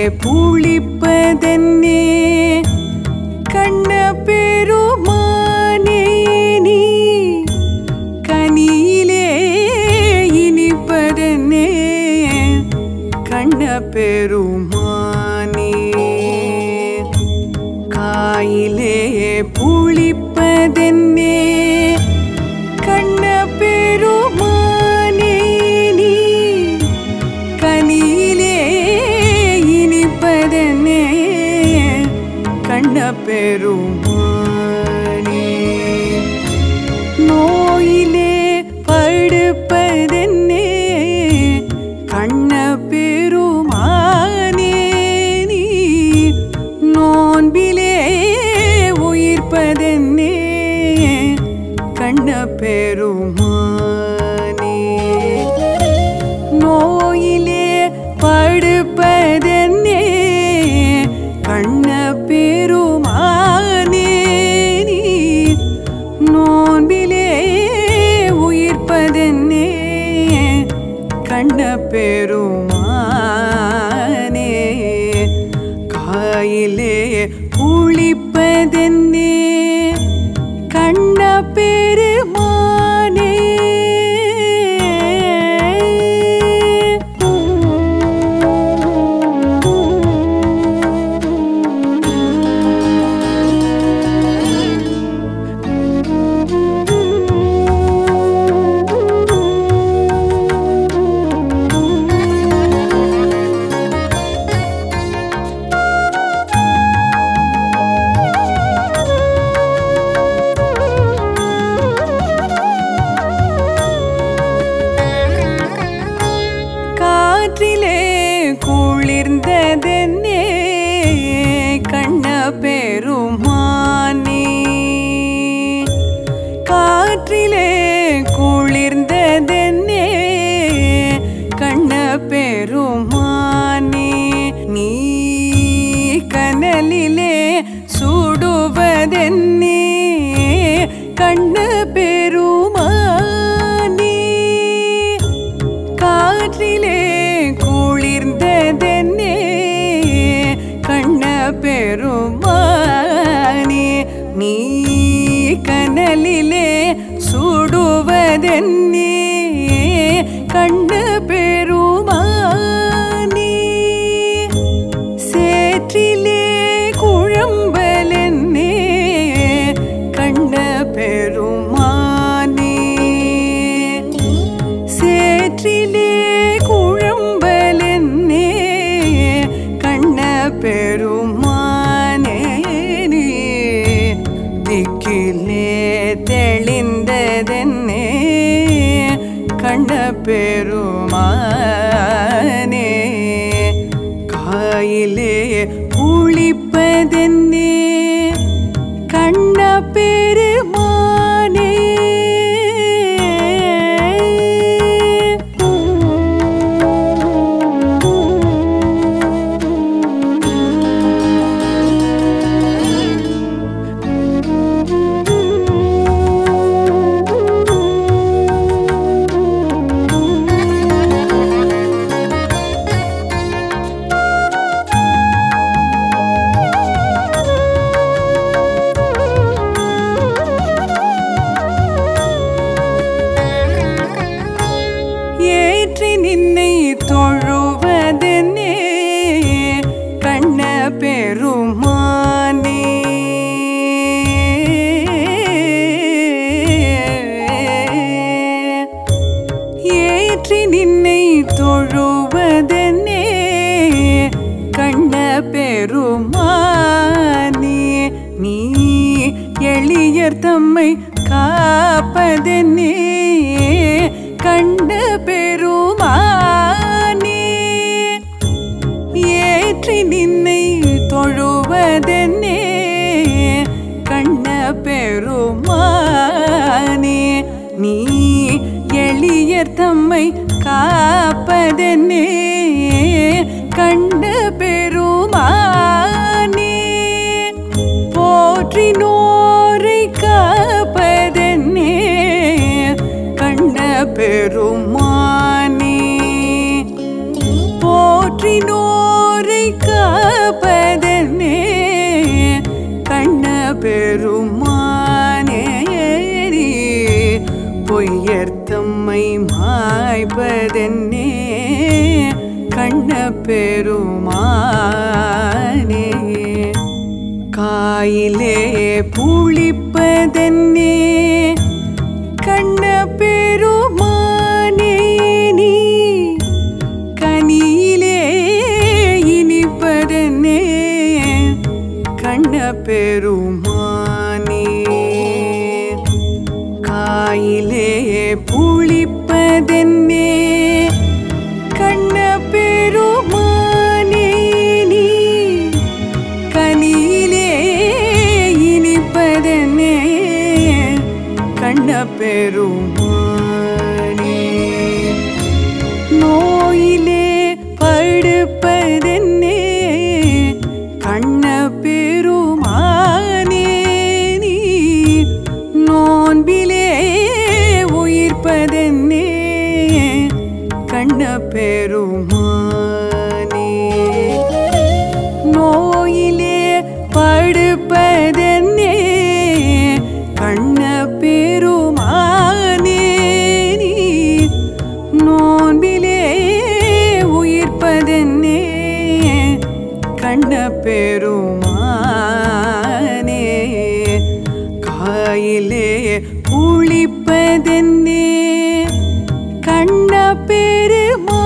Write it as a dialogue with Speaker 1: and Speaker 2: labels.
Speaker 1: புளிப்பதென்னே கண்ண பெருமானே நீ கனியிலே இனிப்பதென்னே கண்ண பெருமானே காயிலே புளிப்பதென்னே கண்ண பெருமானே நீ கனியிலே இனிப்பதென்னே கண்ண பெருமானே நோயிலே படுப்பதென்னே கண்ண பெருமானே நீ நோன்பிலே உயிர்ப்பதென்னே கண்ண பெருமானே நோயிலே படுப்பதென்னே கண்ண பெருமானே நீ நோன்பிலே உயிர்ப்பதென்னே கண்ண பெருமானே காயிலே புளிப்பதென்னே கண்ண பெருமானே காற்றிலே குளிர்ந்ததென்னே கண்ண பெருமானே காற்றிலே குளிர்ந்ததென்னே கண்ண பெருமானே நீ கனலிலே சுடுவதென்னே கண்ண பெருமானே காற்றிலே குளிர்ந்ததென்னே கண்ண பெருமானே நீ கனலிலே சுடுவதென்னே கண்ண பெருமானே சேற்றிலே குழம்பலென்னே கண்ண பெருமானே சேற்றிலே குழம்பலென்னே கண்ண பெருமானே நீ திக்கிலே தெளிந்ததென்னே கண்ண பெருமானே காயிலே புளிப்பதென்னே கண்ண பெருமானே ஏற்றி நின்னை தொழுவதென்னே கண்ண பெருமானே ஏற்றி நின்னை தொழுவதென்னே கண்ண பெருமானே நீ எளியர் தம்மை காப்பதென்னே கண்ட பெருமானே ஏற்றி நின்னை தொழுவதென்னே கண்ண பெருமானே நீ எளியர் தம்மை காப்பதென்னே கண்ட பெருமானே போற்றினோரை காப்பதென்னே கண்ட பெருமானே போற்றினோரை கா பெருமானே நீ பொய்யர்த்தம்மை மாய்பதென்னே கண்ண பெருமானே காயிலே புளிப்பதென்னே கண்ண பெருமானே நீ கனியிலே இனிப்பதென்னே கண்ண பெருமானே காயிலே புளிப்பதென்னே கண்ண பெருமானே நீ கனியிலே இனிப்பதென்னே கண்ண பெருமானே நோயிலே படுப்பதென்னே கண்ண பெருமானே நீ நோன்பிலே உயிர்ப்பதென்னே கண்ண பெருமானே நோயிலே படுப்பதென்னே கண்ண பெருமானே நீ நோன்பிலே உயிர்ப்பதென்னே கண்ண பெருமானே காயிலே புளிப்பதென்னே கண்ண பெருமானே